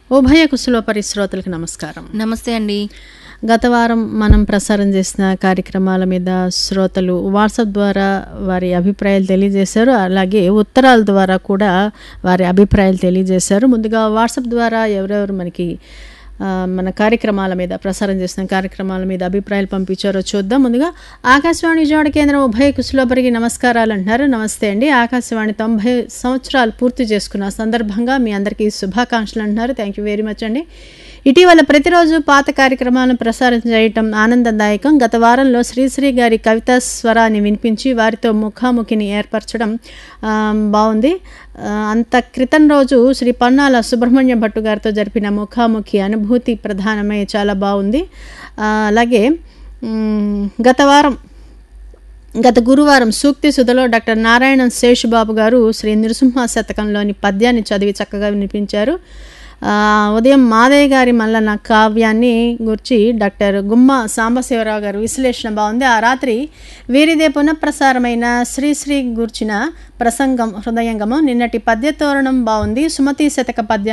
ఉభయ కుశల పరిశ్రోతలకు నమస్కారం నమస్తే అండి గత వారం మనం ప్రసారం చేసిన కార్యక్రమాల మీద శ్రోతలు వాట్సాప్ ద్వారా వారి అభిప్రాయాలు తెలియజేశారు అలాగే ఉత్తరాల ద్వారా కూడా వారి అభిప్రాయాలు తెలియజేశారు ముందుగా వాట్సాప్ ద్వారా ఎవరెవరు మనకి ఆ, మన కార్యక్రమాల మీద ప్రసారం చేసిన కార్యక్రమాల మీద అభిప్రాయాలు పంపించారో చూద్దాం ముందుగా ఆకాశవాణి విజయవాడ కేంద్రం ఉభయ కుశలోపరికి నమస్కారాలు అంటున్నారు నమస్తే అండి ఆకాశవాణి తొంభై సంవత్సరాలు పూర్తి చేసుకున్న సందర్భంగా మీ అందరికీ శుభాకాంక్షలు అంటున్నారు థ్యాంక్ యూ వెరీ మచ్ అండి ఇటీవల ప్రతిరోజు పాత కార్యక్రమాలను ప్రసారం చేయటం ఆనందదాయకం గత వారంలో శ్రీశ్రీ గారి కవితా స్వరాన్ని వినిపించి వారితో ముఖాముఖిని ఏర్పరచడం ఆ, బాగుంది ఆ, అంత క్రితం రోజు శ్రీ పన్నాల సుబ్రహ్మణ్య భట్టు గారితో జరిపిన ముఖాముఖి అనుభూతి ప్రధానమై చాలా బాగుంది ఆ, అలాగే మ్, గత వారం గత గురువారం సూక్తి సుధలో డాక్టర్ నారాయణ శేషుబాబు గారు శ్రీ నృసింహ శతకంలోని పద్యాన్ని చదివి చక్కగా వినిపించారు ఆ, ఉదయం మాదయ్య గారి మల్లన కావ్యాన్ని గురించి డాక్టర్ గుమ్మ సాంబశివరావు గారు విశ్లేషణ బాగుంది ఆ రాత్రి వీరిదే పునఃప్రసారమైన శ్రీశ్రీ గూర్చిన ప్రసంగం హృదయంగమం నిన్నటి పద్యతోరణం బాగుంది సుమతి శతక పద్యాన్ని